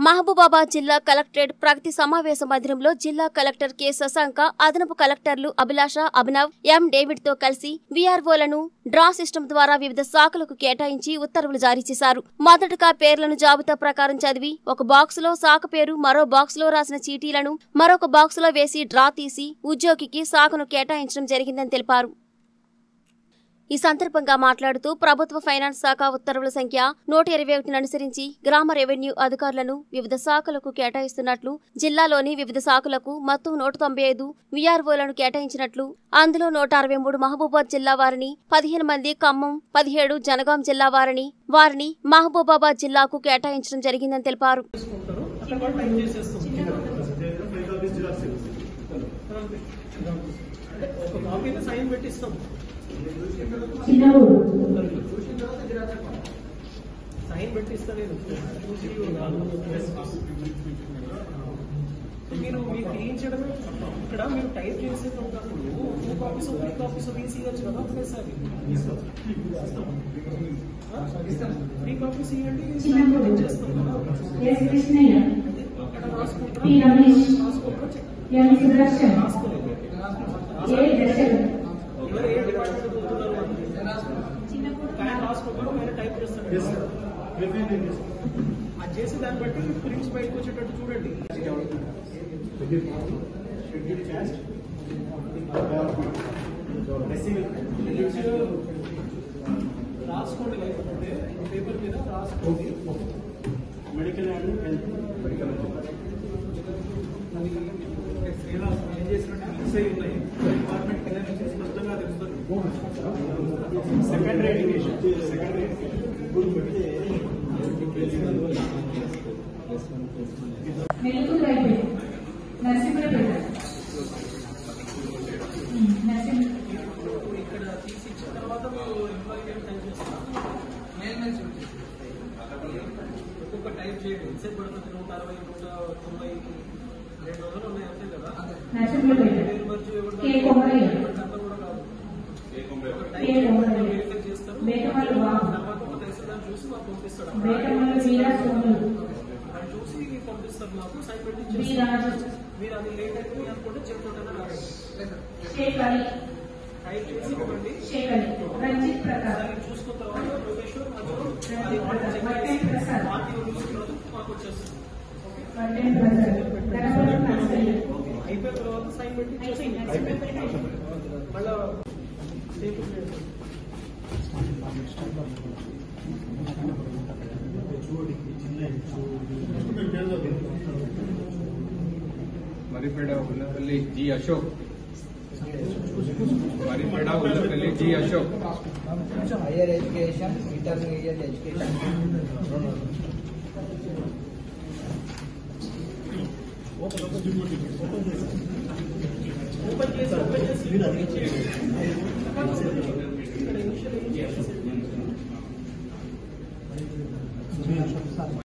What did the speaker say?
మహబూబాబాద్ జిల్లా కలెక్టరేట్ ప్రగతి సమావేశ మందిరంలో జిల్లా కలెక్టర్ కె శశాంక అదనపు కలెక్టర్లు అభిలాష అభినవ్ ఎం డేవిడ్ తో కలిసి వీఆర్ఓలను డ్రా సిస్టమ్ ద్వారా వివిధ శాఖలకు కేటాయించి ఉత్తర్వులు జారీ చేశారు మొదటగా పేర్లను జాబితా ప్రకారం చదివి ఒక బాక్స్ లో శాఖ పేరు మరో బాక్స్ లో రాసిన చీటీలను మరొక బాక్స్ లో వేసి డ్రా తీసి ఉద్యోగికి శాఖను కేటాయించడం జరిగిందని తెలిపారు ఈ సందర్భంగా మాట్లాడుతూ ప్రభుత్వ ఫైనాన్స్ శాఖ ఉత్తర్వుల సంఖ్య నూట ఇరవై ఒకటిని అనుసరించి గ్రామ రెవెన్యూ అధికారులను వివిధ శాఖలకు కేటాయిస్తున్నట్లు జిల్లాలోని వివిధ శాఖలకు మొత్తం నూట తొంభై ఐదు వీఆర్ఓలను కేటాయించినట్లు అందులో నూట అరవై మూడు మహబూబాద్ జిల్లా వారిని పదిహేను మంది ఖమ్మం పదిహేడు జనగాం జిల్లా వారిని వారిని మహబూబాబాద్ జిల్లాకు కేటాయించడం జరిగిందని తెలిపారు చేసుకుంటారు అట్లా కూడా టైం చేసేస్తాం అంటే ఒక కాపీని సైన్ పెట్టిస్తాం సైన్ పెట్టిస్తా నేను మీరు మీరు తీయించడమే ఇక్కడ మీరు టైప్ చేసేటప్పుడు టూ కాపీస్ త్రీ కాపీస్ తీసియచ్చు కదా ఒకటేసారి త్రీ కాపీస్ ఇవ్వండి సైన్ పెట్టించేస్తాం కదా ఎస్ కృష్ణయ్య అక్కడ రాసుకుంటాం పి రమేష్ రాసుకోకపోతే ఎం సుదర్శన్ రాసుకోలేదు ఏ దశరథ్ ఎవరు ఏ డిపార్ట్మెంట్ పోతున్నారు ఆయన రాసుకోకుండా ఆయన టైప్ చేస్తాడు అది చేసి దాన్ని బట్టి ప్రింట్స్ బయటకు వచ్చేటట్టు చూడండి రాసుకోండి లేకపోతే పేపర్ మీద రాసుకోండి మెడికల్ అండ్ హెల్త్ అది ఎలా ఏం చేసినట్టు మిక్స్ అయి ఉన్నాయి డిపార్ట్మెంట్ కింద నుంచి స్పష్టంగా తెలుస్తుంది సెకండరీ ఎడ్యుకేషన్ సెకండరీ మెలుగు రైతు నరసింహపేట ఉమ్, నరసింహ ఇక్కడ తీసి ఇచ్చిన తర్వాత మీరు ఎంప్లాయీ నేమ్ టైప్ చేస్తారు ఒక్కొక్క టైప్ చేయండి ఎంతసేపు పడుతుంది నూట అరవై నూట తొంభై రెండు రోజులు ఉన్నాయి అంతే కదా నరసింహపేట పేరు మర్చి ఎవరు కే కొమరయ్య అంతా కూడా కాదు కే కొమరయ్య వెరిఫై చేస్తారు బేటమల్లు బాబు తర్వాత ఒక తహసీల్దార్ చూసి మాకు పంపిస్తాడు బేటమల్లు వీరా సోములు అది చూసి పంపిస్తారు మాకు సైన్ పెట్టి బి ఇచ్చేస్తారు. రాజు మీరు అది లేట్ అయిపోయి అనుకుంటే చేరుకుంటానే రాలేదు షేక్ అలీ టైప్ చేసి ఇవ్వండి షేక్ అలీ రంజిత్ ప్రతాప్ దాన్ని చూసుకున్న తర్వాత లోకేశ్వర్ మధ్యలో అది రంజిత్ ప్రతాప్ వడ్డే ప్రసాద్ పార్టీ చూసిన తర్వాత మాకు వచ్చేస్తుంది ఓకే వడ్డే ప్రసాద్ గణపతి నర్సయ్య అయిపోయిన తర్వాత సైన్ పెట్టి ఇచ్చేస్తాం. మళ్ళా సేపు లేదు. Maripeda Ullapalli G Ashok Maripeda Ullapalli G Ashok higher education intermediate education open చేసి ఓపెన్ చేసి ఇక్కడ ఇనిషియల్ ఏం చేయాలి